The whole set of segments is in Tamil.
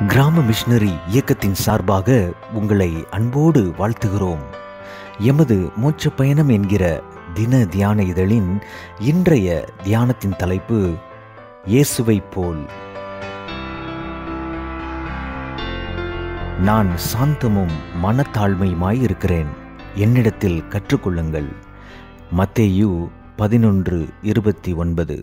கிராம மிஷனரி இயக்கத்தின் சார்பாக உங்களை அன்போடு வாழ்த்துகிறோம் எமது மோட்ச பயணம் என்கிற தின தியான இதழின் இன்றைய தியானத்தின் தலைப்பு இயேசுவைப் போல் நான் சாந்தமும் மனத்தாழ்மையுமாய் இருக்கிறேன் என்னிடத்தில் கற்றுக்கொள்ளுங்கள் மத்தேயு பதினொன்று இருபத்தி ஒன்பது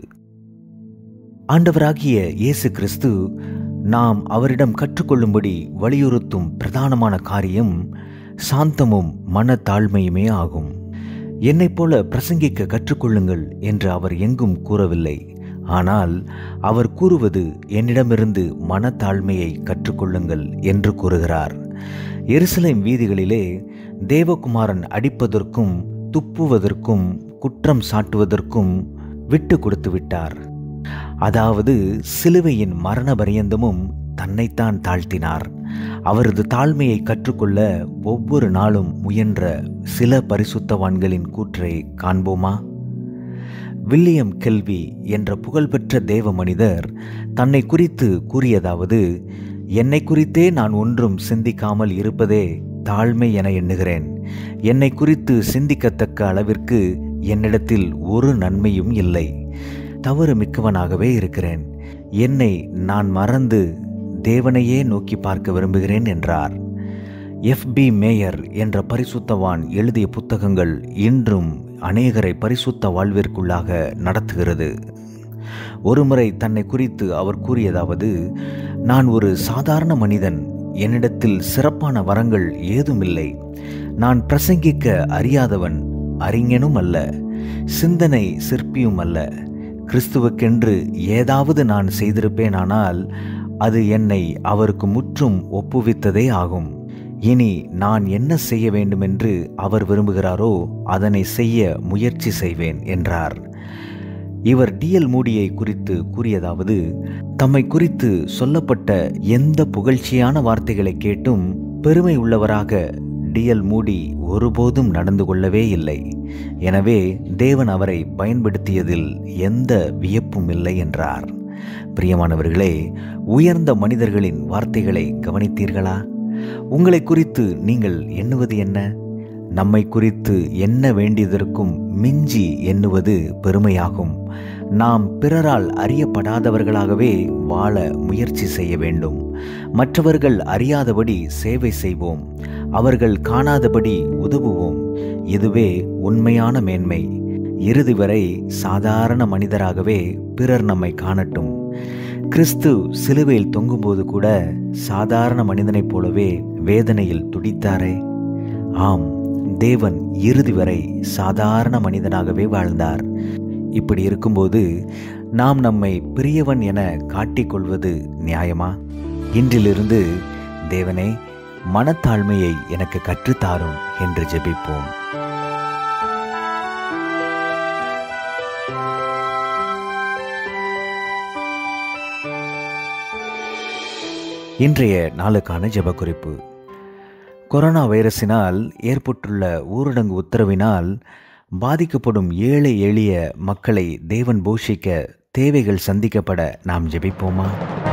ஆண்டவராகிய இயேசு கிறிஸ்து நாம் அவரிடம் கற்றுக்கொள்ளும்படி வலியுறுத்தும் பிரதானமான காரியம் சாந்தமும் மனத்தாழ்மையுமே ஆகும் என்னைப் போல பிரசங்கிக்க கற்றுக்கொள்ளுங்கள் என்று அவர் எங்கும் கூறவில்லை ஆனால் அவர் கூறுவது என்னிடமிருந்து மனத்தாழ்மையை கற்றுக்கொள்ளுங்கள் என்று கூறுகிறார் எருசலேம் வீதிகளிலே தேவகுமாரன் அடிப்பதற்கும் துப்புவதற்கும் குற்றம் சாட்டுவதற்கும் விட்டு கொடுத்து விட்டார் அதாவது சிலுவையின் மரண பரியந்தமும் தன்னைத்தான் தாழ்த்தினார் அவரது தாழ்மையை கற்றுக்கொள்ள ஒவ்வொரு நாளும் முயன்ற சில பரிசுத்தவான்களின் கூற்றை காண்போமா வில்லியம் கெல்வி என்ற புகழ்பெற்ற தேவ மனிதர் தன்னை குறித்து கூறியதாவது என்னை குறித்தே நான் ஒன்றும் சிந்திக்காமல் இருப்பதே தாழ்மை என எண்ணுகிறேன் என்னை குறித்து சிந்திக்கத்தக்க அளவிற்கு என்னிடத்தில் ஒரு நன்மையும் இல்லை தவறு மிக்கவனாகவே இருக்கிறேன் என்னை நான் மறந்து தேவனையே நோக்கி பார்க்க விரும்புகிறேன் என்றார் எஃப் பி மேயர் என்ற பரிசுத்தவான் எழுதிய புத்தகங்கள் இன்றும் அநேகரை பரிசுத்த வாழ்விற்குள்ளாக நடத்துகிறது ஒருமுறை தன்னை குறித்து அவர் கூறியதாவது நான் ஒரு சாதாரண மனிதன் என்னிடத்தில் சிறப்பான வரங்கள் ஏதுமில்லை நான் பிரசங்கிக்க அறியாதவன் அறிஞனும் அல்ல சிந்தனை சிற்பியும் அல்ல கிறிஸ்துவுக்கென்று ஏதாவது நான் செய்திருப்பேனானால் அது என்னை அவருக்கு முற்றும் ஒப்புவித்ததே ஆகும் இனி நான் என்ன செய்ய வேண்டுமென்று அவர் விரும்புகிறாரோ அதனை செய்ய முயற்சி செய்வேன் என்றார் இவர் டிஎல் மூடியை குறித்து கூறியதாவது தம்மை குறித்து சொல்லப்பட்ட எந்த புகழ்ச்சியான வார்த்தைகளை கேட்டும் பெருமை உள்ளவராக டிஎல் மூடி ஒருபோதும் நடந்து கொள்ளவே இல்லை எனவே தேவன் அவரை பயன்படுத்தியதில் எந்த வியப்பும் இல்லை என்றார் பிரியமானவர்களே உயர்ந்த மனிதர்களின் வார்த்தைகளை கவனித்தீர்களா உங்களை குறித்து நீங்கள் எண்ணுவது என்ன நம்மை குறித்து எண்ண வேண்டியதற்கும் மிஞ்சி எண்ணுவது பெருமையாகும் நாம் பிறரால் அறியப்படாதவர்களாகவே வாழ முயற்சி செய்ய வேண்டும் மற்றவர்கள் அறியாதபடி சேவை செய்வோம் அவர்கள் காணாதபடி உதவுவோம் இதுவே உண்மையான மேன்மை இறுதி வரை சாதாரண மனிதராகவே பிறர் நம்மை காணட்டும் கிறிஸ்து சிலுவையில் தொங்கும்போது கூட சாதாரண மனிதனைப் போலவே வேதனையில் துடித்தாரே ஆம் தேவன் இறுதி வரை சாதாரண மனிதனாகவே வாழ்ந்தார் இப்படி இருக்கும்போது நாம் நம்மை பெரியவன் என காட்டிக்கொள்வது நியாயமா இன்றிலிருந்து தேவனே மனத்தாழ்மையை எனக்கு கற்றுத்தாரும் என்று ஜெபிப்போம் இன்றைய நாளுக்கான ஜெப குறிப்பு கொரோனா வைரஸினால் ஏற்பட்டுள்ள ஊரடங்கு உத்தரவினால் பாதிக்கப்படும் ஏழை எளிய மக்களை தேவன் போஷிக்க தேவைகள் சந்திக்கப்பட நாம் ஜெபிப்போமா